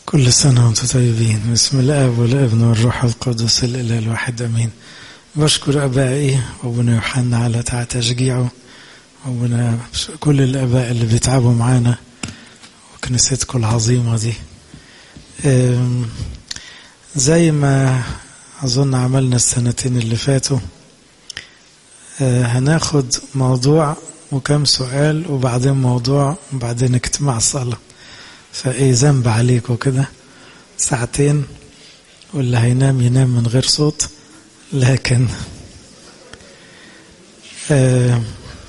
كل سنة وانتم طيبين بسم الآب والابن والروح القدس الإله الواحد أمين بشكر أبائي وابونا يوحنا على تشجيعه وابونا كل الآباء اللي بيتعبوا معانا وكنيستكم العظيمة دي زي ما أظن عملنا السنتين اللي فاتوا هناخد موضوع وكم سؤال وبعدين موضوع وبعدين اجتماع صلاة فايه ذنب عليكم كده ساعتين واللي هينام ينام من غير صوت لكن آه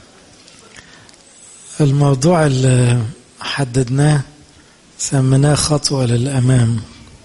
الموضوع اللي حددناه سميناه خطوة للأمام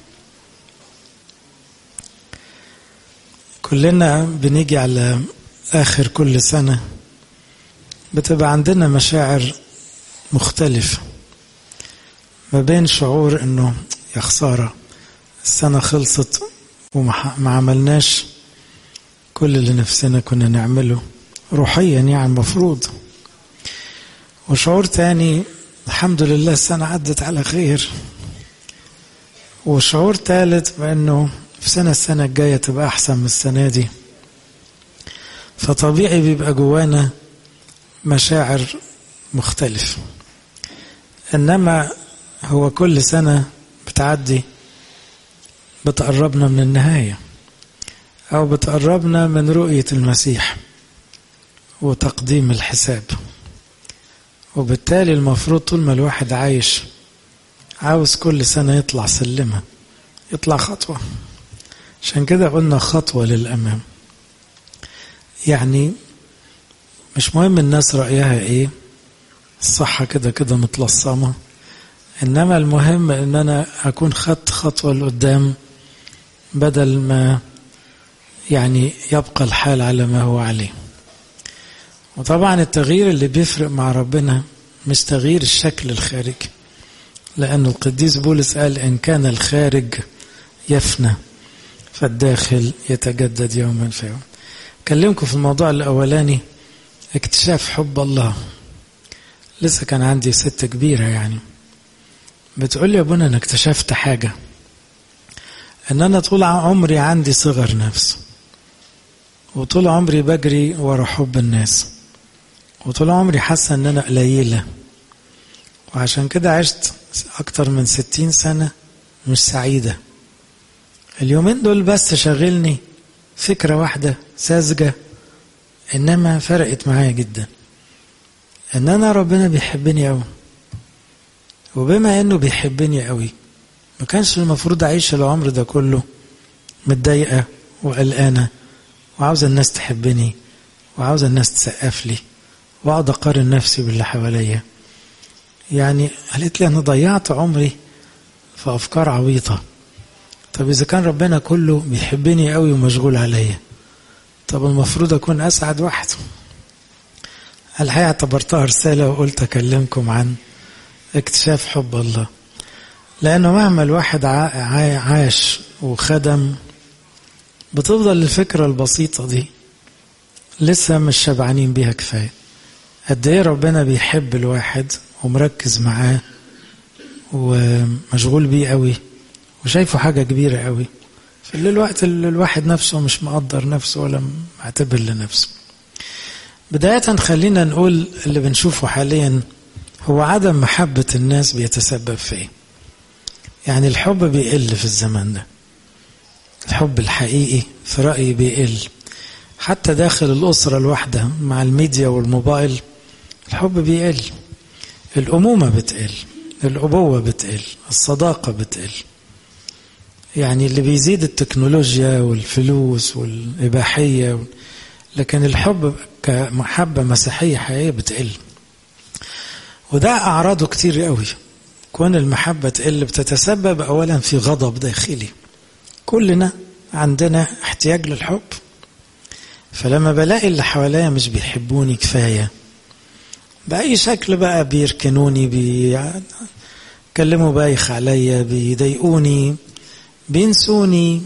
كلنا بنيجي على آخر كل سنة بتبقى عندنا مشاعر مختلفة ما بين شعور انه يا خسارة السنة خلصت وما عملناش كل اللي نفسنا كنا نعمله روحيا يعني المفروض وشعور تاني الحمد لله السنة عدت على خير وشعور ثالث بأنه في سنة السنة الجاية تبقى أحسن من السنة دي فطبيعي بيبقى جوانا مشاعر مختلفة إنما هو كل سنة بتعدي بتقربنا من النهاية أو بتقربنا من رؤية المسيح وتقديم الحساب وبالتالي المفروض طول ما الواحد عايش عاوز كل سنة يطلع سلمة يطلع خطوة عشان كده قلنا خطوة للأمام يعني مش مهم الناس رأيها ايه الصحة كده كده متلصمة انما المهم ان انا اكون خدت خطوه لقدام بدل ما يعني يبقى الحال على ما هو عليه وطبعا التغيير اللي بيفرق مع ربنا مش تغيير الشكل الخارجي لأن القديس بولس قال إن كان الخارج يفنى فالداخل يتجدد يوما فيوم كلمكم في الموضوع الأولاني اكتشاف حب الله لسه كان عندي ست كبيرة يعني بتقول لي يا ابونا انا اكتشفت حاجة ان انا طول عمري عندي صغر نفس وطول عمري بجري ورا حب الناس وطول عمري حاسة ان انا قليلة وعشان كده عشت اكتر من ستين سنة مش سعيدة اليومين دول بس شغلني فكرة واحدة ساذجة انما فرقت معايا جدا ان انا ربنا بيحبني قوي وبما انه بيحبني قوي ما كانش المفروض اعيش العمر ده كله متضايقه وقلقانه وعاوزه الناس تحبني وعاوزه الناس تسقف لي واقعد اقارن نفسي باللي حواليا يعني قالت لي انا ضيعت عمري في افكار عبيطه طب اذا كان ربنا كله بيحبني قوي ومشغول عليا طب المفروض اكون اسعد واحد الحقيقه اعتبرتها رساله وقلت اكلمكم عن اكتشاف حب الله لأنه مهما الواحد عاش وخدم بتفضل الفكرة البسيطة دي لسه مش شبعانين بيها كفاية قد ايه ربنا بيحب الواحد ومركز معاه ومشغول بيه قوي وشايفه حاجة كبيرة قوي في الوقت اللي الواحد نفسه مش مقدر نفسه ولا معتبر لنفسه بداية خلينا نقول اللي بنشوفه حاليا هو عدم محبة الناس بيتسبب في ايه؟ يعني الحب بيقل في الزمن ده. الحب الحقيقي في رأيي بيقل. حتى داخل الأسرة الواحدة مع الميديا والموبايل الحب بيقل. الأمومة بتقل. الأبوة بتقل. الصداقة بتقل. يعني اللي بيزيد التكنولوجيا والفلوس والإباحية لكن الحب كمحبة مسيحية حقيقية بتقل. وده أعراضه كتير قوي كون المحبة تقل بتتسبب أولا في غضب داخلي كلنا عندنا احتياج للحب فلما بلاقي اللي حواليا مش بيحبوني كفاية بأي شكل بقى بيركنوني بيكلموا بايخ عليا بيضايقوني بينسوني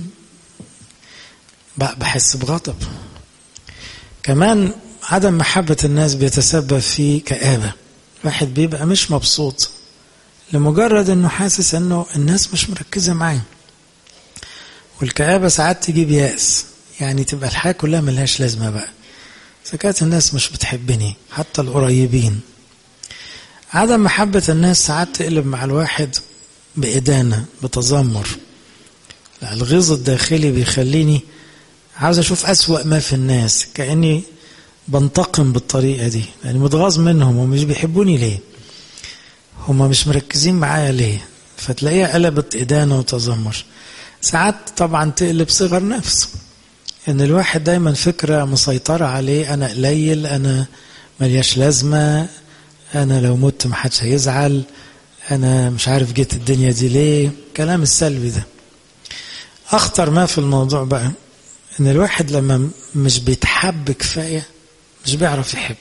بحس بغضب كمان عدم محبة الناس بيتسبب في كآبة واحد بيبقى مش مبسوط لمجرد انه حاسس انه الناس مش مركزة معاه والكآبة ساعات تجيب يأس يعني تبقى الحياة كلها ملهاش لازمة بقى إذا كانت الناس مش بتحبني حتى القريبين عدم محبة الناس ساعات تقلب مع الواحد بإدانة بتذمر الغيظ الداخلي بيخليني عاوز أشوف أسوأ ما في الناس كأني بنتقم بالطريقة دي يعني متغاظ منهم ومش بيحبوني ليه هما مش مركزين معايا ليه فتلاقيها قلبت إدانة وتذمر ساعات طبعا تقلب صغر نفس ان الواحد دايما فكرة مسيطرة عليه انا قليل انا ملياش لازمة انا لو مت محدش هيزعل انا مش عارف جيت الدنيا دي ليه كلام السلبي ده اخطر ما في الموضوع بقى ان الواحد لما مش بيتحب كفاية مش بيعرف يحب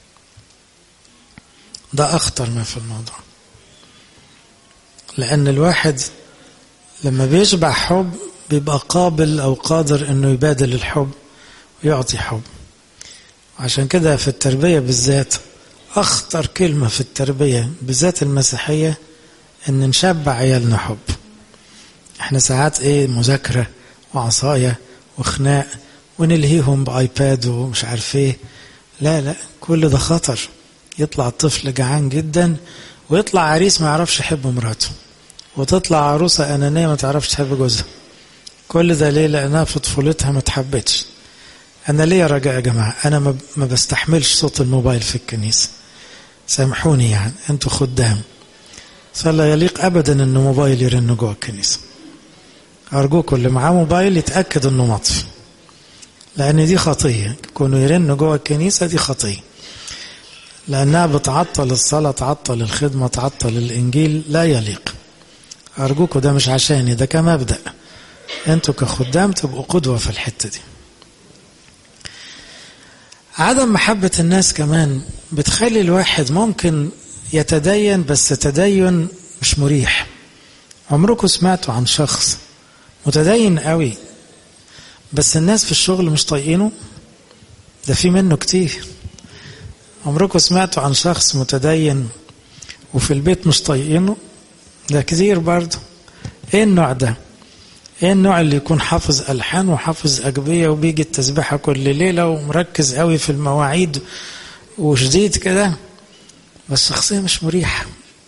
ده اخطر ما في الموضوع لان الواحد لما بيشبع حب بيبقى قابل او قادر انه يبادل الحب ويعطي حب عشان كده في التربية بالذات اخطر كلمة في التربية بالذات المسيحية ان نشبع عيالنا حب احنا ساعات ايه مذاكرة وعصاية وخناق ونلهيهم بايباد ومش عارف ايه لا لا كل ده خطر يطلع الطفل جعان جدا ويطلع عريس ما يعرفش يحب مراته وتطلع عروسة أنانية ما تعرفش تحب جوزها كل ده ليه لأنها في طفولتها ما تحبتش أنا ليه رجاء يا جماعة أنا ما بستحملش صوت الموبايل في الكنيسة سامحوني يعني أنتوا خدام فلا يليق أبدا أن موبايل يرن جوه الكنيسة أرجوكم اللي معاه موبايل يتأكد أنه مطفي لأن دي خطية كونه يرن جوه الكنيسة دي خطية لأنها بتعطل الصلاة تعطل الخدمة تعطل الإنجيل لا يليق أرجوكم ده مش عشاني ده كمبدأ أنتوا كخدام تبقوا قدوة في الحتة دي عدم محبة الناس كمان بتخلي الواحد ممكن يتدين بس تدين مش مريح عمركم سمعتوا عن شخص متدين قوي بس الناس في الشغل مش طايقينه ده في منه كتير عمركم سمعتوا عن شخص متدين وفي البيت مش طايقينه ده كتير برضه ايه النوع ده ايه النوع اللي يكون حافظ الحان وحافظ اجبيه وبيجي التسبيحه كل ليله ومركز قوي في المواعيد وشديد كده بس شخصيه مش مريحه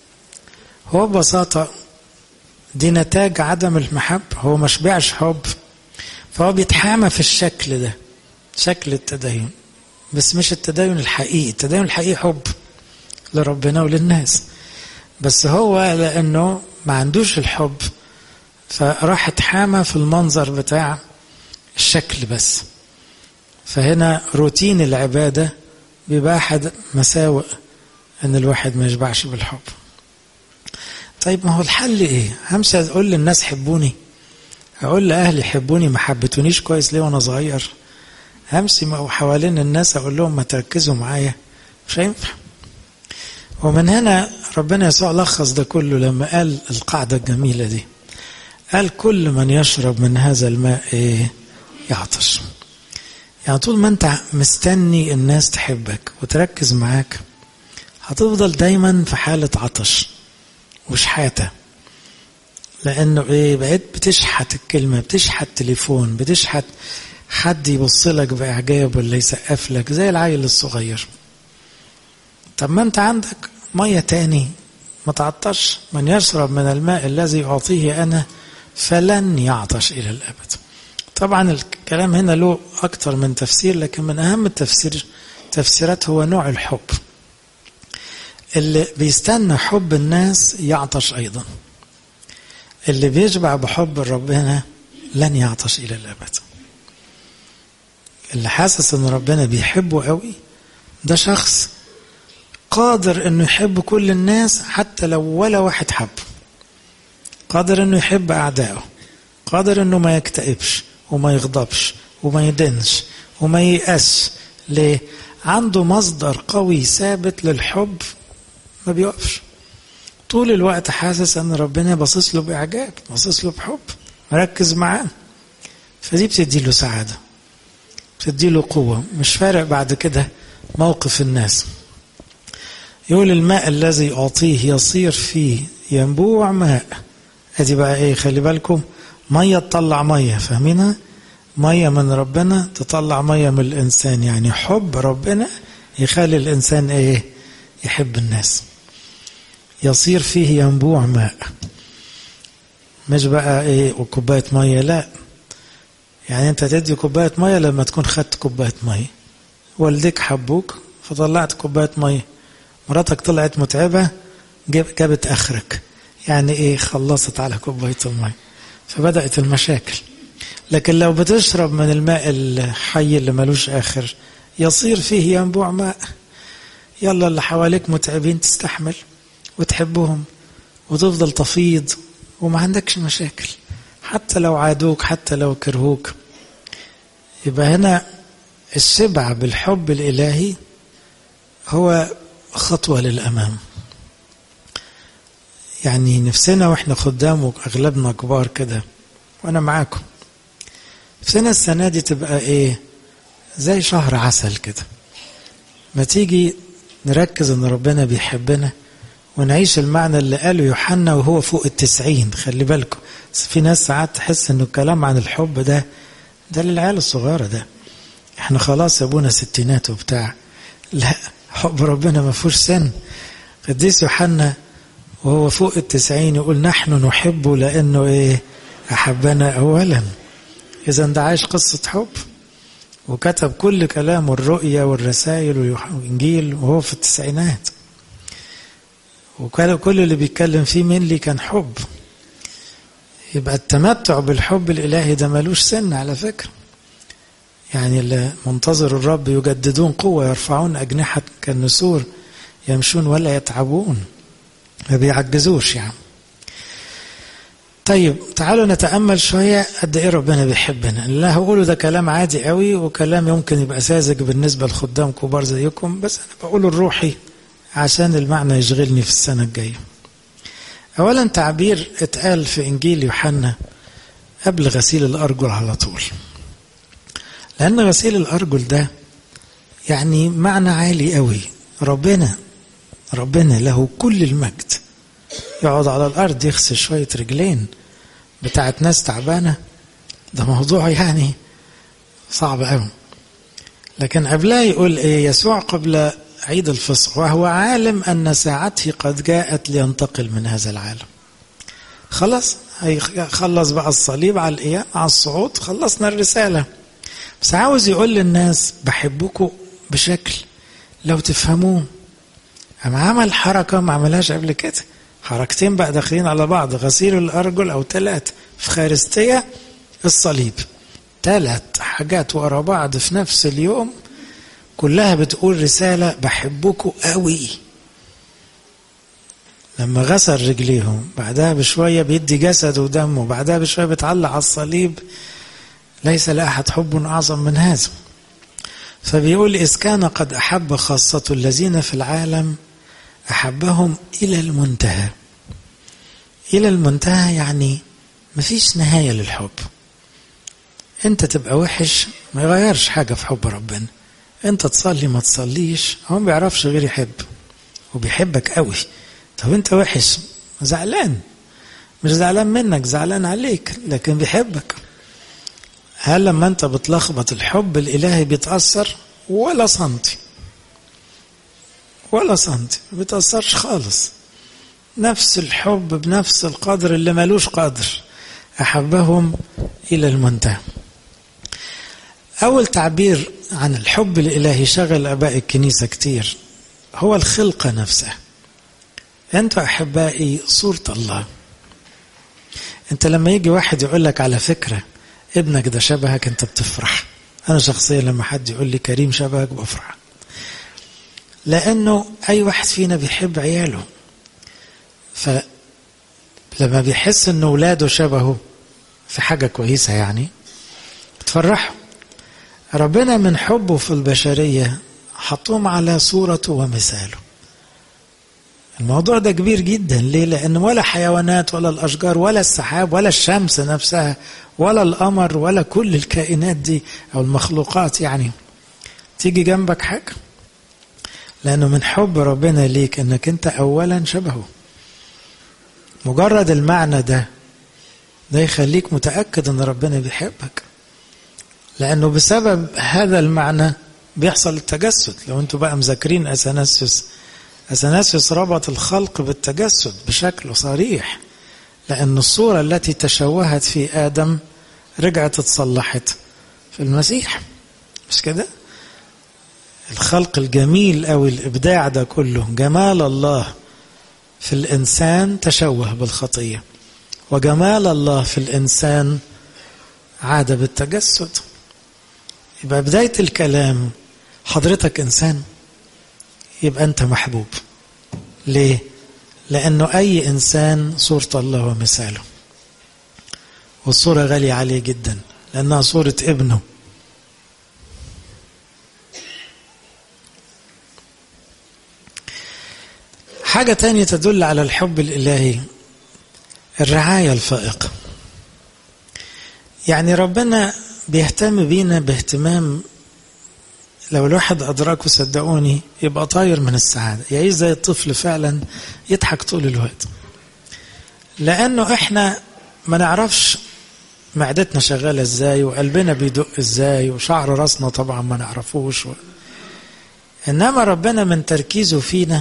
هو ببساطه دي نتاج عدم المحبه هو ما شبعش حب فهو بيتحامى في الشكل ده شكل التدين بس مش التدين الحقيقي التدين الحقيقي حب لربنا وللناس بس هو لانه ما عندوش الحب فراح اتحامى في المنظر بتاع الشكل بس فهنا روتين العبادة بيبقى أحد مساوئ أن الواحد ما يشبعش بالحب طيب ما هو الحل إيه همشي أقول للناس حبوني أقول لأهلي حبوني ما حبتونيش كويس ليه وأنا صغير همشي حوالين الناس أقول لهم ما تركزوا معايا مش هينفع ومن هنا ربنا يسوع لخص ده كله لما قال القاعدة الجميلة دي قال كل من يشرب من هذا الماء ايه يعطش يعني طول ما انت مستني الناس تحبك وتركز معاك هتفضل دايما في حالة عطش وشحاتة لانه ايه بقيت بتشحت الكلمة بتشحت تليفون بتشحت حد يبص لك باعجاب ولا يسقف لك زي العيل الصغير طب ما انت عندك مية تاني ما تعطش من يشرب من الماء الذي أعطيه أنا فلن يعطش إلى الأبد طبعا الكلام هنا له أكثر من تفسير لكن من أهم التفسير تفسيرات هو نوع الحب اللي بيستنى حب الناس يعطش أيضا اللي بيشبع بحب ربنا لن يعطش إلى الأبد اللي حاسس ان ربنا بيحبه قوي ده شخص قادر انه يحب كل الناس حتى لو ولا واحد حبه قادر انه يحب اعدائه قادر انه ما يكتئبش وما يغضبش وما يدنش وما ييأسش ليه عنده مصدر قوي ثابت للحب ما بيوقفش طول الوقت حاسس ان ربنا باصص له باعجاب باصص له بحب مركز معاه فدي بتدي له سعاده بتدي له قوه مش فارق بعد كده موقف الناس يقول الماء الذي أعطيه يصير فيه ينبوع ماء ادي بقى ايه خلي بالكم مية تطلع مية فاهمينها مية من ربنا تطلع مية من الإنسان يعني حب ربنا يخلي الإنسان ايه يحب الناس يصير فيه ينبوع ماء مش بقى ايه وكوباية مية لا يعني انت تدي كوباية مية لما تكون خدت كوباية مية والديك حبوك فطلعت كوباية مية مراتك طلعت متعبة جابت اخرك يعني ايه خلصت على كوباية المية فبدأت المشاكل لكن لو بتشرب من الماء الحي اللي ملوش اخر يصير فيه ينبوع ماء يلا اللي حواليك متعبين تستحمل وتحبهم وتفضل تفيض وما عندكش مشاكل حتى لو عادوك حتى لو كرهوك يبقى هنا الشبع بالحب الإلهي هو خطوة للأمام يعني نفسنا واحنا خدام واغلبنا كبار كده وانا معاكم نفسنا السنة دي تبقى ايه زي شهر عسل كده ما تيجي نركز ان ربنا بيحبنا ونعيش المعنى اللي قاله يوحنا وهو فوق التسعين خلي بالكم بس في ناس ساعات تحس انه الكلام عن الحب ده ده للعيال الصغيرة ده احنا خلاص يا ابونا ستينات وبتاع لا حب ربنا ما فيهوش سن قديس يوحنا وهو فوق التسعين يقول نحن نحبه لأنه إيه أحبنا أولا إذا ده عايش قصة حب وكتب كل كلامه الرؤية والرسائل والإنجيل وهو في التسعينات وكان كل اللي بيتكلم فيه من لي كان حب يبقى التمتع بالحب الإلهي ده ملوش سن على فكرة يعني اللي منتظر الرب يجددون قوة يرفعون أجنحة كالنسور يمشون ولا يتعبون ما بيعجزوش يعني طيب تعالوا نتأمل شوية قد إيه ربنا بيحبنا اللي هقوله ده كلام عادي قوي وكلام يمكن يبقى ساذج بالنسبة لخدام كبار زيكم بس أنا بقوله الروحي عشان المعنى يشغلني في السنة الجاية أولا تعبير اتقال في إنجيل يوحنا قبل غسيل الأرجل على طول لأن غسيل الأرجل ده يعني معنى عالي قوي ربنا ربنا له كل المجد يقعد على الأرض يغسل شوية رجلين بتاعت ناس تعبانة ده موضوع يعني صعب قوي لكن قبلها يقول إيه يسوع قبل عيد الفصح وهو عالم أن ساعته قد جاءت لينتقل من هذا العالم خلاص هيخلص بقى الصليب على القيام على الصعود خلصنا الرسالة بس عاوز يقول للناس بحبكم بشكل لو تفهموه أما عمل حركة ما عملهاش قبل كده حركتين بقى داخلين على بعض غسيل الأرجل أو ثلاث في خارستية الصليب ثلاث حاجات ورا بعض في نفس اليوم كلها بتقول رسالة بحبكم قوي لما غسل رجليهم بعدها بشوية بيدي جسده ودمه بعدها بشوية بيتعلق على الصليب ليس لأحد حب أعظم من هذا فبيقول إذ كان قد أحب خاصة الذين في العالم أحبهم إلى المنتهى إلى المنتهى يعني مفيش نهاية للحب أنت تبقى وحش ما يغيرش حاجة في حب ربنا أنت تصلي ما تصليش هو ما بيعرفش غير يحب وبيحبك قوي طب أنت وحش زعلان مش زعلان منك زعلان عليك لكن بيحبك هل لما أنت بتلخبط الحب الإلهي بيتأثر ولا سنتي ولا سنتي ما بيتأثرش خالص نفس الحب بنفس القدر اللي ملوش قدر أحبهم إلى المنتهى أول تعبير عن الحب الإلهي شغل أباء الكنيسة كتير هو الخلقة نفسها أنتوا أحبائي صورة الله أنت لما يجي واحد يقول لك على فكرة ابنك ده شبهك أنت بتفرح أنا شخصيا لما حد يقول لي كريم شبهك بفرح لأنه أي واحد فينا بيحب عياله فلما بيحس أن ولاده شبهه في حاجة كويسة يعني بتفرحه ربنا من حبه في البشرية حطهم على صورته ومثاله الموضوع ده كبير جدا ليه لأن ولا حيوانات ولا الأشجار ولا السحاب ولا الشمس نفسها ولا القمر ولا كل الكائنات دي أو المخلوقات يعني تيجي جنبك حاجة لأنه من حب ربنا ليك أنك أنت أولا شبهه مجرد المعنى ده ده يخليك متأكد أن ربنا بيحبك لأنه بسبب هذا المعنى بيحصل التجسد لو أنتوا بقى مذاكرين أثناسيوس أثناسيوس ربط الخلق بالتجسد بشكل صريح لأن الصورة التي تشوهت في آدم رجعت اتصلحت في المسيح مش كده الخلق الجميل أو الإبداع ده كله جمال الله في الإنسان تشوه بالخطية وجمال الله في الإنسان عاد بالتجسد يبقى بداية الكلام حضرتك إنسان يبقى أنت محبوب ليه؟ لأنه أي إنسان صورة الله ومثاله والصورة غالية عليه جدا لأنها صورة ابنه حاجة تانية تدل على الحب الإلهي الرعاية الفائقة يعني ربنا بيهتم بينا باهتمام لو الواحد أدركه صدقوني يبقى طاير من السعادة يعيش زي الطفل فعلا يضحك طول الوقت لأنه إحنا ما نعرفش معدتنا شغالة إزاي وقلبنا بيدق إزاي وشعر راسنا طبعا ما نعرفوش و... إنما ربنا من تركيزه فينا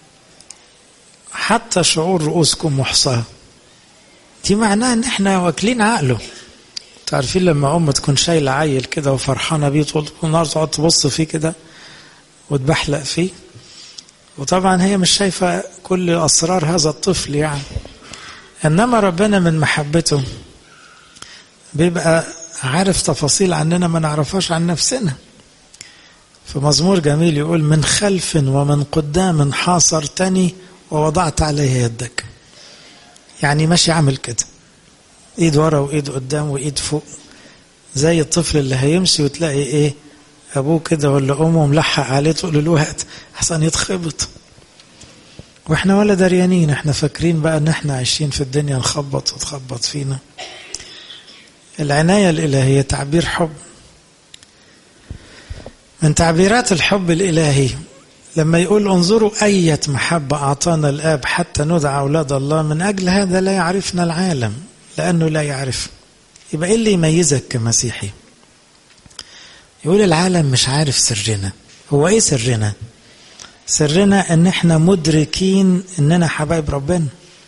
حتى شعور رؤوسكم محصاة دي معناها ان احنا واكلين عقله تعرفين لما ام تكون شايله عيل كده وفرحانه بيه طول النهار تقعد تبص فيه كده وتبحلق فيه وطبعا هي مش شايفه كل اسرار هذا الطفل يعني انما ربنا من محبته بيبقى عارف تفاصيل عننا ما نعرفهاش عن نفسنا في مزمور جميل يقول من خلف ومن قدام حاصرتني ووضعت عليه يدك يعني ماشي عامل كده ايد ورا وايد قدام وايد فوق زي الطفل اللي هيمشي وتلاقي ايه ابوه كده ولا امه ملحق عليه طول الوقت احسن يتخبط واحنا ولا دريانين احنا فاكرين بقى ان احنا عايشين في الدنيا نخبط وتخبط فينا العناية الإلهية تعبير حب من تعبيرات الحب الإلهي لما يقول انظروا أية محبة أعطانا الآب حتى ندعى أولاد الله من أجل هذا لا يعرفنا العالم لأنه لا يعرف يبقى إيه اللي يميزك كمسيحي يقول العالم مش عارف سرنا هو إيه سرنا سرنا أن احنا مدركين أننا حبايب ربنا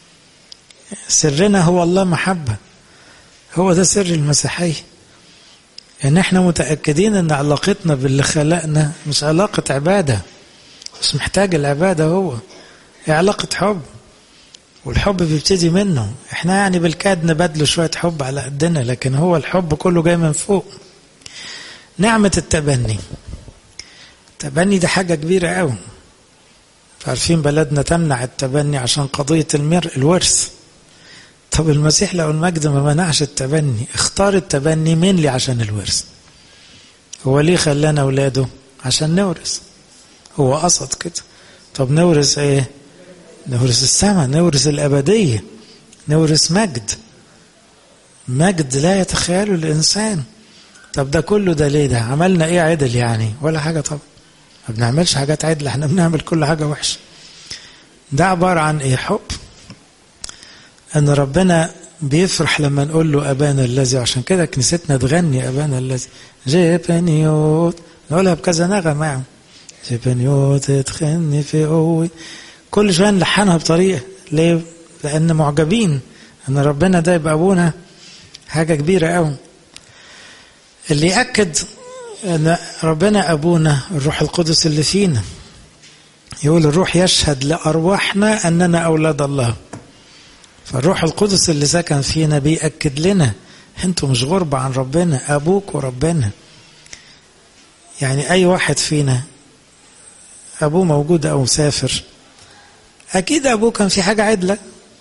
سرنا هو الله محبة هو ده سر المسيحية ان احنا متأكدين ان علاقتنا باللي خلقنا مش علاقة عبادة مش محتاج العبادة هو هي علاقة حب والحب بيبتدي منه احنا يعني بالكاد نبادله شوية حب على قدنا لكن هو الحب كله جاي من فوق نعمة التبني التبني ده حاجة كبيرة قوي عارفين بلدنا تمنع التبني عشان قضية المر الورث طب المسيح لو المجد ما منعش التبني اختار التبني مين لي عشان الورث هو ليه خلانا اولاده عشان نورث هو قصد كده طب نورث ايه نورث السماء نورث الابديه نورث مجد مجد لا يتخيله الانسان طب ده كله ده ليه ده عملنا ايه عدل يعني ولا حاجه طب ما بنعملش حاجات عدل احنا بنعمل كل حاجه وحشه ده عباره عن ايه حب ان ربنا بيفرح لما نقول له ابانا الذي عشان كده كنيستنا تغني ابانا الذي جيبنيوت نقولها بكذا نغمه يعني جيبنيوت تخني في قوي كل شويه نلحنها بطريقه ليه؟ لان معجبين ان ربنا ده يبقى ابونا حاجه كبيره قوي اللي ياكد ان ربنا ابونا الروح القدس اللي فينا يقول الروح يشهد لارواحنا اننا اولاد الله فالروح القدس اللي سكن فينا بيأكد لنا انتوا مش غربة عن ربنا أبوك وربنا يعني أي واحد فينا أبوه موجود أو مسافر أكيد أبوه كان في حاجة عدلة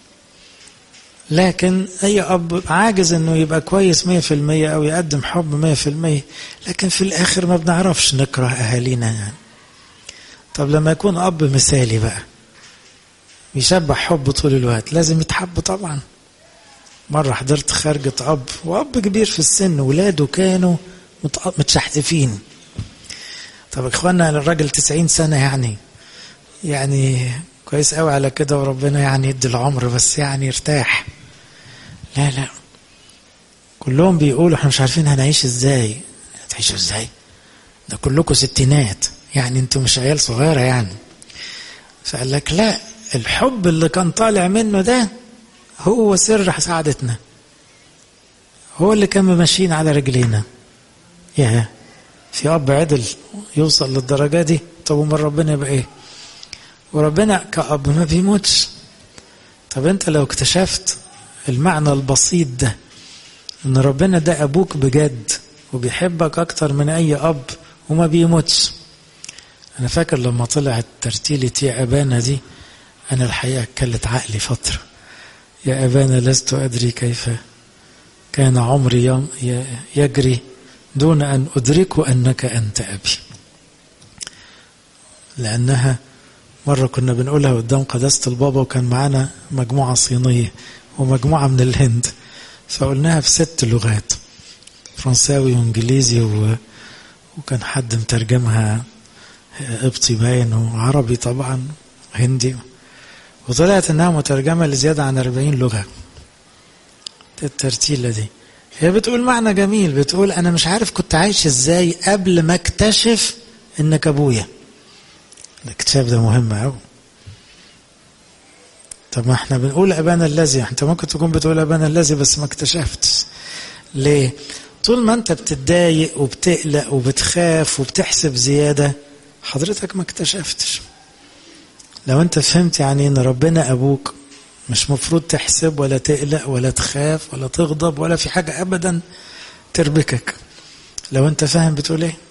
لكن أي أب عاجز إنه يبقى كويس مية في المية أو يقدم حب مية في المية لكن في الآخر ما بنعرفش نكره أهالينا يعني طب لما يكون أب مثالي بقى بيشبع حب طول الوقت لازم يتحب طبعا مرة حضرت خارجة أب وأب كبير في السن ولاده كانوا متشحتفين طب إخوانا الراجل تسعين سنة يعني يعني كويس قوي على كده وربنا يعني يدي العمر بس يعني يرتاح لا لا كلهم بيقولوا احنا مش عارفين هنعيش ازاي هتعيشوا ازاي ده كلكم ستينات يعني انتوا مش عيال صغيرة يعني فقال لك لا الحب اللي كان طالع منه ده هو سر سعادتنا هو اللي كان ماشيين على رجلينا يا في اب عدل يوصل للدرجة دي طب امال ربنا يبقى ايه وربنا كأب ما بيموتش طب انت لو اكتشفت المعنى البسيط ده ان ربنا ده ابوك بجد وبيحبك اكتر من اي اب وما بيموتش انا فاكر لما طلعت ترتيلة يا ابانا دي انا الحقيقة كلت عقلي فترة يا ابانا لست ادري كيف كان عمري يجري دون ان ادرك انك انت ابي لانها مرة كنا بنقولها قدام قداسة البابا وكان معانا مجموعة صينية ومجموعة من الهند فقلناها في ست لغات فرنساوي وانجليزي و... وكان حد مترجمها قبطي باين وعربي طبعا هندي وطلعت انها مترجمة لزيادة عن 40 لغة الترتيلة دي هي بتقول معنى جميل بتقول انا مش عارف كنت عايش ازاي قبل ما اكتشف انك ابويا الاكتشاف ده مهم قوي طب ما احنا بنقول ابانا الذي انت ممكن تكون بتقول ابانا الذي بس ما اكتشفتش ليه طول ما انت بتتضايق وبتقلق وبتخاف وبتحسب زياده حضرتك ما اكتشفتش لو انت فهمت يعني ان ربنا ابوك مش مفروض تحسب ولا تقلق ولا تخاف ولا تغضب ولا في حاجه ابدا تربكك لو انت فاهم بتقول ايه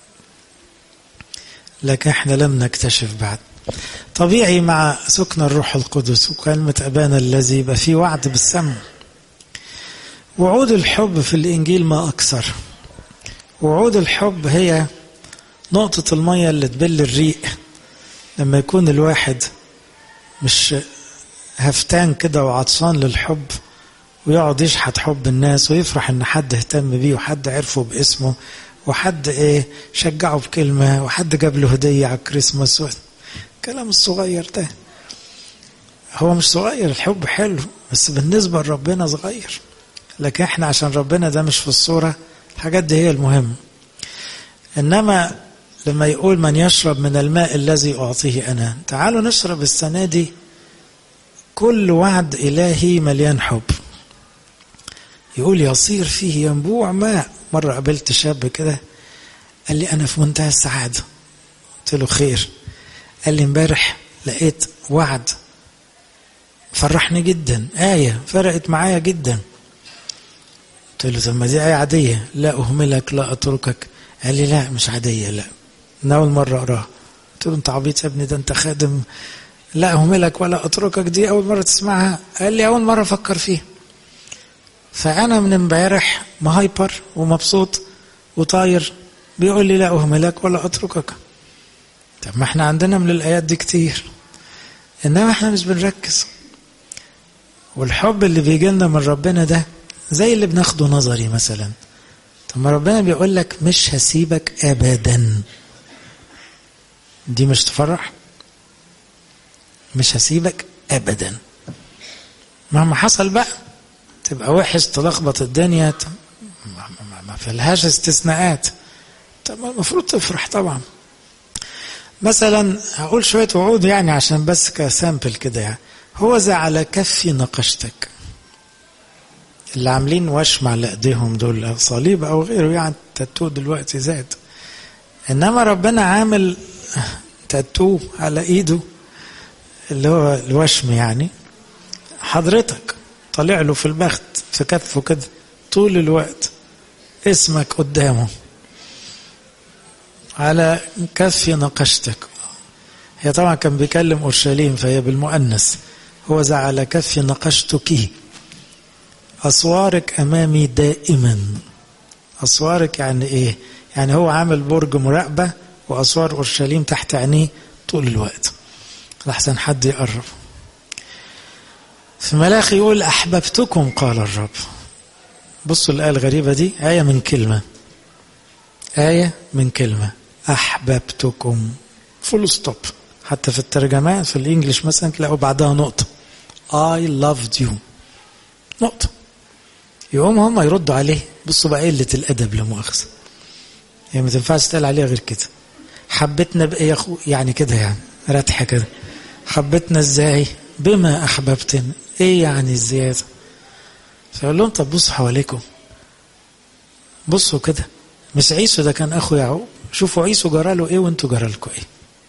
لكن احنا لم نكتشف بعد طبيعي مع سكن الروح القدس وكلمة أبانا الذي يبقى فيه وعد بالسمع وعود الحب في الإنجيل ما أكثر وعود الحب هي نقطة المية اللي تبل الريق لما يكون الواحد مش هفتان كده وعطشان للحب ويقعد يشحت حب الناس ويفرح ان حد اهتم بيه وحد عرفه باسمه وحد ايه شجعه بكلمة وحد جاب له هدية على الكريسماس الكلام الصغير ده هو مش صغير الحب حلو بس بالنسبة لربنا صغير لكن احنا عشان ربنا ده مش في الصورة الحاجات دي هي المهم انما لما يقول من يشرب من الماء الذي اعطيه انا تعالوا نشرب السنة دي كل وعد الهي مليان حب يقول يصير فيه ينبوع ماء مرة قابلت شاب كده قال لي أنا في منتهى السعادة قلت له خير قال لي امبارح لقيت وعد فرحني جدا آية فرقت معايا جدا قلت له طب ما دي آية عادية لا أهملك لا أتركك قال لي لا مش عادية لا أنا أول مرة أقراها قلت له أنت عبيط يا ابني ده أنت خادم لا أهملك ولا أتركك دي أول مرة تسمعها قال لي أول مرة أفكر فيها فأنا من امبارح مهايبر ومبسوط وطاير بيقول لي لا أهملك ولا أتركك طب ما احنا عندنا من الآيات دي كتير إنما احنا مش بنركز والحب اللي بيجي لنا من ربنا ده زي اللي بناخده نظري مثلا طب ما ربنا بيقول لك مش هسيبك أبدا دي مش تفرح مش هسيبك أبدا مهما حصل بقى تبقى وحش تلخبط الدنيا ما فيلهاش استثناءات طب المفروض تفرح طبعا مثلا هقول شوية وعود يعني عشان بس كسامبل كده يعني هو ذا على كفي نقشتك اللي عاملين وشم على ايديهم دول صليب او غيره يعني تاتو دلوقتي زاد انما ربنا عامل تاتو على ايده اللي هو الوشم يعني حضرتك طالع له في البخت في كفه كده طول الوقت اسمك قدامه على كف نقشتك هي طبعا كان بيكلم اورشليم فهي بالمؤنث هو ذا على كف نقشتك اسوارك امامي دائما اسوارك يعني ايه يعني هو عامل برج مراقبه واسوار اورشليم تحت عينيه طول الوقت لحسن حد يقرب في ملاخي يقول أحببتكم قال الرب بصوا الآية الغريبة دي آية من كلمة آية من كلمة أحببتكم فول ستوب حتى في الترجمات في الانجليش مثلا تلاقوا بعدها نقطة I loved you نقطة يقوم هم يردوا عليه بصوا بقى قلة الأدب لا مؤاخذة هي ما تنفعش تقال عليها غير كده حبتنا بإيه يا أخو يعني كده يعني رتحة كده حبتنا إزاي بما أحببتنا إيه يعني الزيادة فيقول لهم طب بصوا حواليكم بصوا كده مش عيسو ده كان أخو يعقوب شوفوا عيسو جراله إيه وأنتوا جرالكم إيه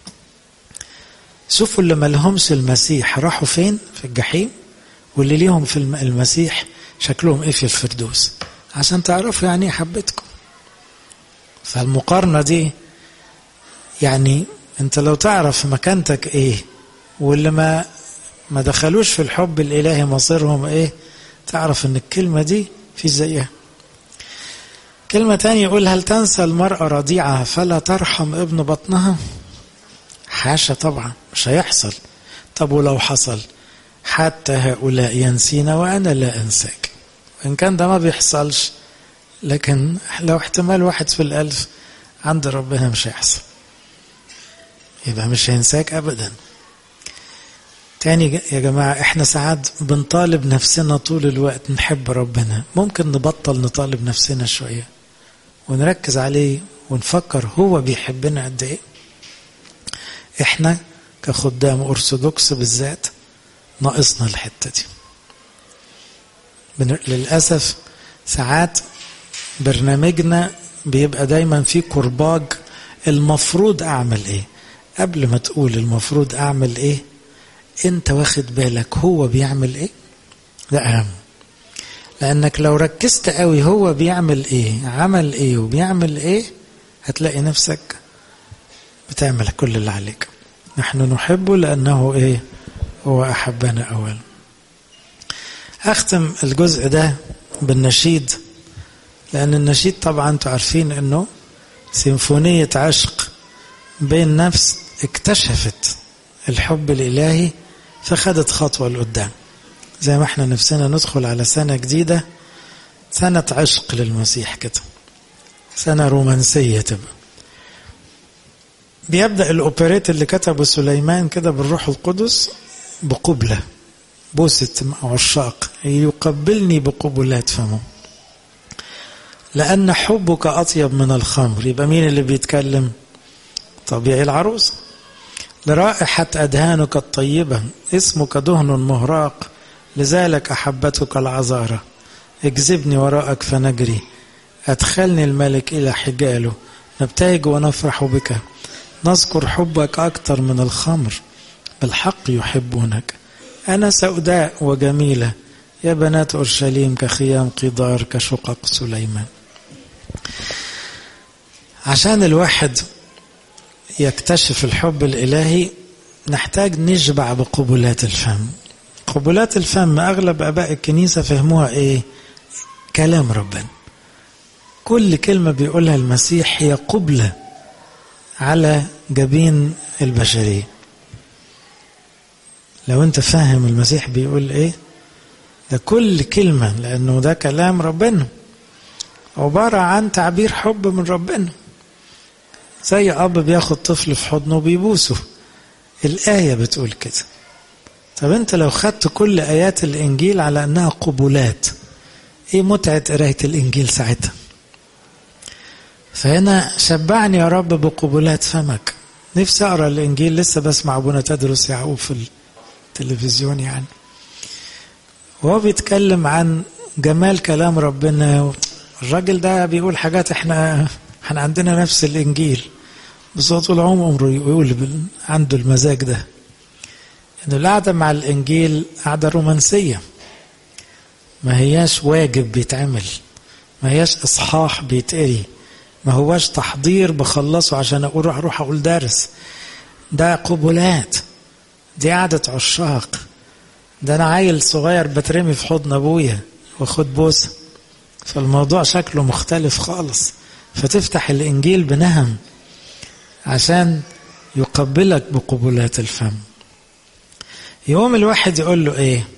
شوفوا اللي مالهمش المسيح راحوا فين في الجحيم واللي ليهم في المسيح شكلهم ايه في الفردوس عشان تعرفوا يعني ايه حبتكم فالمقارنة دي يعني انت لو تعرف مكانتك ايه واللي ما ما دخلوش في الحب الالهي مصيرهم ايه تعرف ان الكلمة دي في زيها كلمة تانية يقول هل تنسى المرأة رضيعها فلا ترحم ابن بطنها حاشا طبعا مش هيحصل طب ولو حصل حتى هؤلاء ينسينا وأنا لا أنساك وإن كان ده ما بيحصلش لكن لو احتمال واحد في الألف عند ربنا مش هيحصل يبقى مش هينساك أبدا تاني يا جماعة احنا ساعات بنطالب نفسنا طول الوقت نحب ربنا ممكن نبطل نطالب نفسنا شوية ونركز عليه ونفكر هو بيحبنا قد ايه احنا كخدام ارثوذكس بالذات ناقصنا الحته دي للاسف ساعات برنامجنا بيبقى دايما فيه كرباج المفروض اعمل ايه قبل ما تقول المفروض اعمل ايه انت واخد بالك هو بيعمل ايه ده اهم لانك لو ركزت قوي هو بيعمل ايه عمل ايه وبيعمل ايه هتلاقي نفسك بتعمل كل اللي عليك نحن نحبه لأنه إيه هو أحبنا أولا أختم الجزء ده بالنشيد لأن النشيد طبعا أنتم عارفين أنه سيمفونية عشق بين نفس اكتشفت الحب الإلهي فخدت خطوة لقدام زي ما احنا نفسنا ندخل على سنة جديدة سنة عشق للمسيح كده سنة رومانسية تبقى بيبدأ الأوبريت اللي كتبه سليمان كده بالروح القدس بقبلة بوسة عشاق يقبلني بقبلات فمه لأن حبك أطيب من الخمر يبقى مين اللي بيتكلم طبيعي العروس لرائحة أدهانك الطيبة اسمك دهن مهراق لذلك أحبتك العذارة اجذبني وراءك فنجري أدخلني الملك إلى حجاله نبتهج ونفرح بك نذكر حبك أكثر من الخمر بالحق يحبونك أنا سوداء وجميلة يا بنات أورشليم كخيام قدار كشقق سليمان عشان الواحد يكتشف الحب الإلهي نحتاج نشبع بقبلات الفم قبلات الفم أغلب أباء الكنيسة فهموها إيه كلام ربنا كل كلمة بيقولها المسيح هي قبلة على جبين البشرية لو انت فاهم المسيح بيقول ايه ده كل كلمة لأنه ده كلام ربنا عبارة عن تعبير حب من ربنا زي أب بياخد طفل في حضنه وبيبوسه الآية بتقول كده طب أنت لو خدت كل آيات الإنجيل على أنها قبولات إيه متعة قراية الإنجيل ساعتها فهنا شبعني يا رب بقبولات فمك نفسي أقرأ الإنجيل لسه بسمع أبونا تدرس يعقوب في التلفزيون يعني وهو بيتكلم عن جمال كلام ربنا الراجل ده بيقول حاجات احنا احنا عندنا نفس الانجيل بس هو طول عمره يقول عنده المزاج ده ان القعده مع الانجيل قعده رومانسيه ما هياش واجب بيتعمل ما هياش اصحاح بيتقري ما هواش تحضير بخلصه عشان اقول روح اروح اقول درس ده قبلات دي قعده عشاق ده انا عيل صغير بترمي في حضن ابويا واخد بوسه فالموضوع شكله مختلف خالص فتفتح الانجيل بنهم عشان يقبلك بقبلات الفم يقوم الواحد يقول له ايه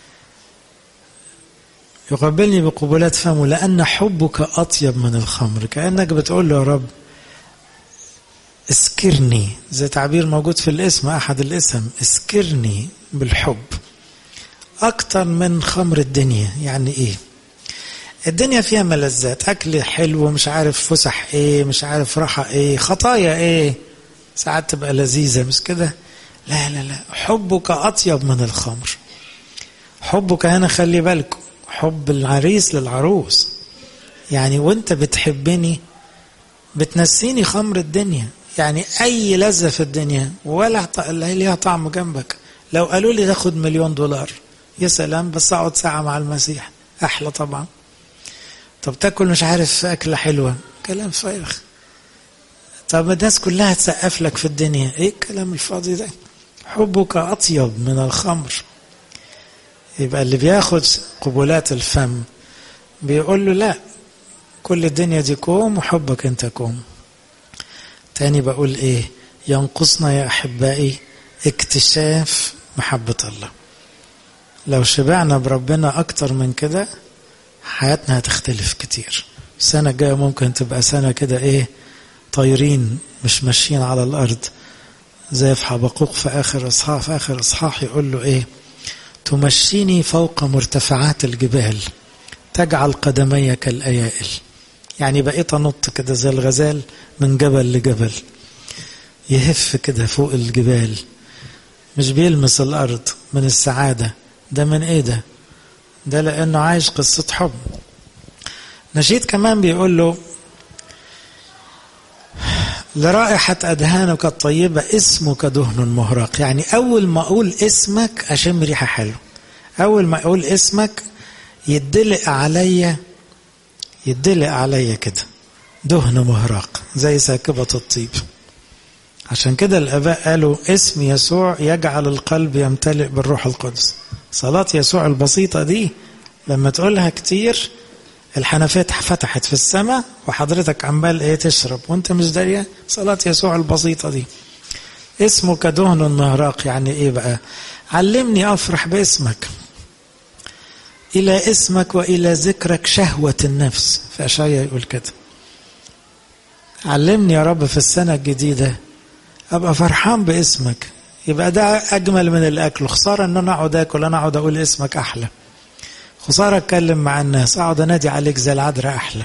يقبلني بقبلات فمه لأن حبك أطيب من الخمر كأنك بتقول له يا رب اسكرني زي تعبير موجود في الاسم أحد الاسم اسكرني بالحب أكتر من خمر الدنيا يعني إيه الدنيا فيها ملذات أكل حلو مش عارف فسح إيه مش عارف راحة إيه خطايا إيه ساعات تبقى لذيذة مش كده لا لا لا حبك أطيب من الخمر حبك هنا خلي بالكم حب العريس للعروس يعني وانت بتحبني بتنسيني خمر الدنيا يعني اي لذة في الدنيا ولا ليها طعم جنبك لو قالوا لي تاخد مليون دولار يا سلام بس اقعد ساعة مع المسيح احلى طبعا طب تاكل مش عارف اكلة حلوة كلام فارغ طب الناس كلها تسقف لك في الدنيا ايه الكلام الفاضي ده حبك اطيب من الخمر يبقى اللي بياخد قبولات الفم بيقول له لا كل الدنيا دي كوم وحبك انت كوم تاني بقول ايه ينقصنا يا احبائي اكتشاف محبة الله لو شبعنا بربنا اكتر من كده حياتنا هتختلف كتير السنة الجاية ممكن تبقى سنة كده ايه طايرين مش ماشيين على الارض زي في حبقوق في اخر اصحاح في اخر اصحاح يقول له ايه تمشيني فوق مرتفعات الجبال تجعل قدمي كالايائل يعني بقيت انط كده زي الغزال من جبل لجبل يهف كده فوق الجبال مش بيلمس الارض من السعاده ده من ايه ده ده لانه عايش قصه حب نشيد كمان بيقول له لرائحة أدهانك الطيبة اسمك دهن مهرق يعني أول ما أقول اسمك أشم ريحة حلوة أول ما أقول اسمك يدلق عليا يدلق عليا كده دهن مهرق زي ساكبة الطيب عشان كده الآباء قالوا اسم يسوع يجعل القلب يمتلئ بالروح القدس صلاة يسوع البسيطة دي لما تقولها كتير الحنفية فتحت في السماء وحضرتك عمال ايه تشرب وانت مش دارية صلاة يسوع البسيطة دي اسمك دهن مهراق يعني ايه بقى علمني افرح باسمك الى اسمك والى ذكرك شهوة النفس في اشعياء يقول كده علمني يا رب في السنة الجديدة ابقى فرحان باسمك يبقى ده اجمل من الاكل خسارة ان انا اقعد اكل انا اقعد اقول اسمك احلى خسارة اتكلم مع الناس اقعد انادي عليك زي العذراء احلى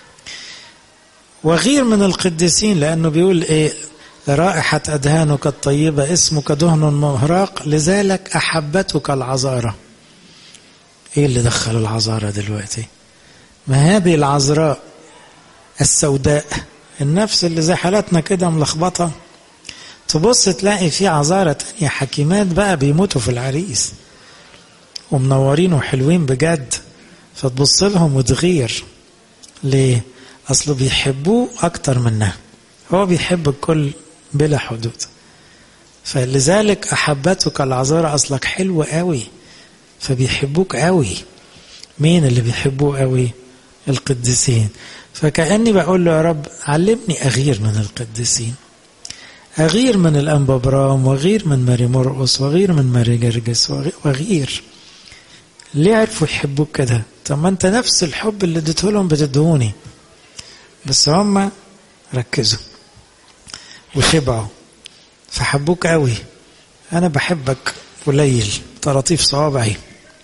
وغير من القديسين لانه بيقول ايه رائحة أدهانك الطيبة اسمك دهن مهراق لذلك أحبتك العذارة ايه اللي دخل العذارة دلوقتي ما هذه العذراء السوداء النفس اللي زي حالتنا كده ملخبطة تبص تلاقي في عذارة تانية حكيمات بقى بيموتوا في العريس ومنورين وحلوين بجد فتبص لهم وتغير ليه اصله بيحبوه اكتر منها هو بيحب الكل بلا حدود فلذلك احبتك العذارى اصلك حلو قوي فبيحبوك قوي مين اللي بيحبوه قوي القديسين فكأني بقول له يا رب علمني أغير من القديسين أغير من الأنبا برام وغير من ماري مرقس وغير من ماري جرجس وغير ليه عرفوا يحبوك كده طب ما انت نفس الحب اللي اديته لهم بتدهوني بس هم ركزوا وشبعوا فحبوك قوي انا بحبك قليل طراطيف صوابعي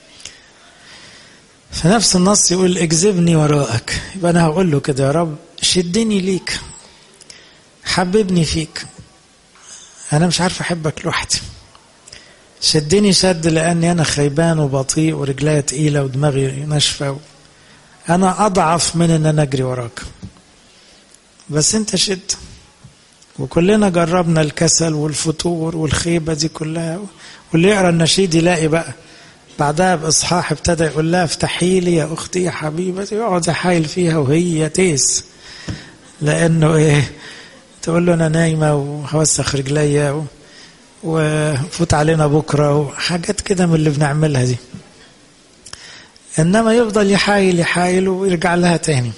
في نفس النص يقول اجذبني وراءك يبقى انا هقول له كده يا رب شدني ليك حببني فيك انا مش عارف احبك لوحدي شدني شد لاني انا خيبان وبطيء ورجلي تقيله ودماغي ناشفه انا اضعف من ان انا اجري وراك بس انت شد وكلنا جربنا الكسل والفتور والخيبه دي كلها واللي يقرا النشيد يلاقي بقى بعدها باصحاح ابتدى يقول لها افتحي لي يا اختي يا حبيبتي يقعد يحايل فيها وهي تيس لانه ايه تقول له انا نايمه وهوسخ رجليا و... وفوت علينا بكره وحاجات كده من اللي بنعملها دي انما يفضل يحايل يحايل ويرجع لها تاني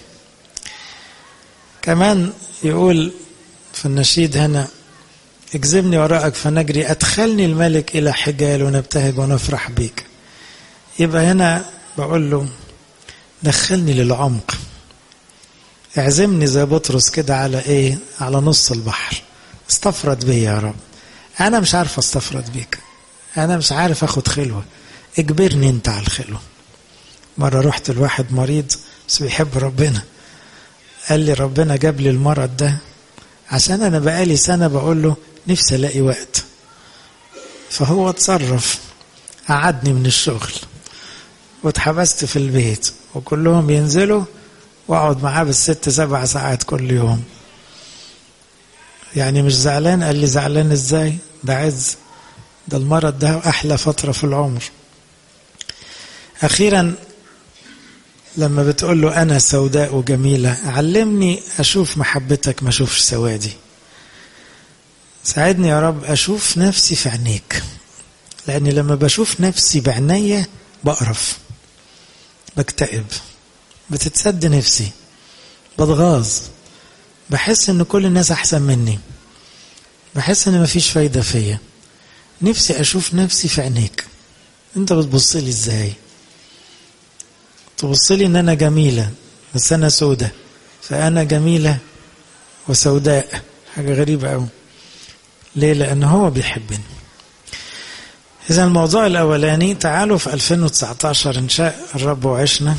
كمان يقول في النشيد هنا اجذبني وراءك فنجري ادخلني الملك الى حجال ونبتهج ونفرح بيك يبقى هنا بقول له دخلني للعمق اعزمني زي بطرس كده على ايه على نص البحر استفرد بي يا رب انا مش عارف استفرد بيك انا مش عارف اخد خلوه اجبرني انت على الخلوه مره رحت لواحد مريض بس بيحب ربنا قال لي ربنا جاب لي المرض ده عشان انا بقالي سنه بقول له نفسي الاقي وقت فهو اتصرف قعدني من الشغل واتحبست في البيت وكلهم ينزلوا واقعد معاه بالست سبع ساعات كل يوم يعني مش زعلان قال لي زعلان ازاي ده عز ده المرض ده احلى فتره في العمر اخيرا لما بتقول له انا سوداء وجميله علمني اشوف محبتك ما اشوفش سوادي ساعدني يا رب اشوف نفسي في عينيك لاني لما بشوف نفسي بعينيا بقرف بكتئب بتتسد نفسي بتغاظ بحس ان كل الناس احسن مني بحس ان مفيش فايده فيا نفسي اشوف نفسي في عينيك انت بتبص لي ازاي تبص لي ان انا جميله بس انا سودة فانا جميله وسوداء حاجه غريبه قوي ليه لان هو بيحبني اذا الموضوع الاولاني تعالوا في 2019 ان شاء الرب وعشنا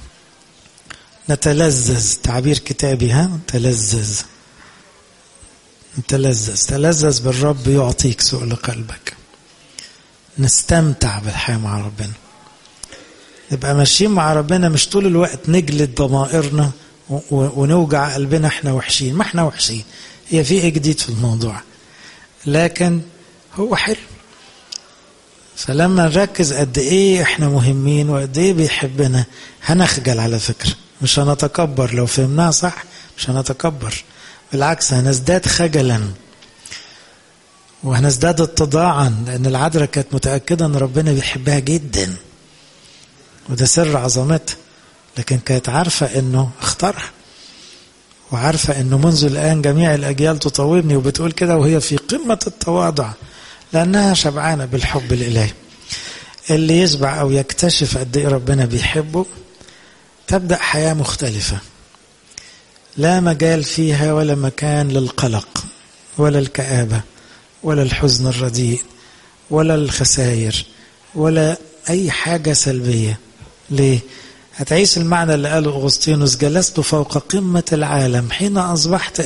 نتلذذ تعبير كتابي ها تلذذ نتلذذ تلذذ بالرب يعطيك سؤل قلبك نستمتع بالحياة مع ربنا نبقى ماشيين مع ربنا مش طول الوقت نجلد ضمائرنا ونوجع قلبنا احنا وحشين ما احنا وحشين هي في ايه جديد في الموضوع لكن هو حلو فلما نركز قد ايه احنا مهمين وقد ايه بيحبنا هنخجل على فكره مش هنتكبر لو فهمناها صح مش هنتكبر بالعكس هنزداد خجلا وهنزداد اتضاعا لان العذراء كانت متاكده ان ربنا بيحبها جدا وده سر عظمتها لكن كانت عارفه انه اختارها وعارفه انه منذ الان جميع الاجيال تطاوبني وبتقول كده وهي في قمه التواضع لانها شبعانه بالحب الالهي اللي يشبع او يكتشف قد ايه ربنا بيحبه تبدا حياه مختلفه لا مجال فيها ولا مكان للقلق ولا الكابه ولا الحزن الرديء ولا الخسائر ولا اي حاجه سلبيه ليه هتعيش المعنى اللي قاله اغسطينوس جلست فوق قمه العالم حين اصبحت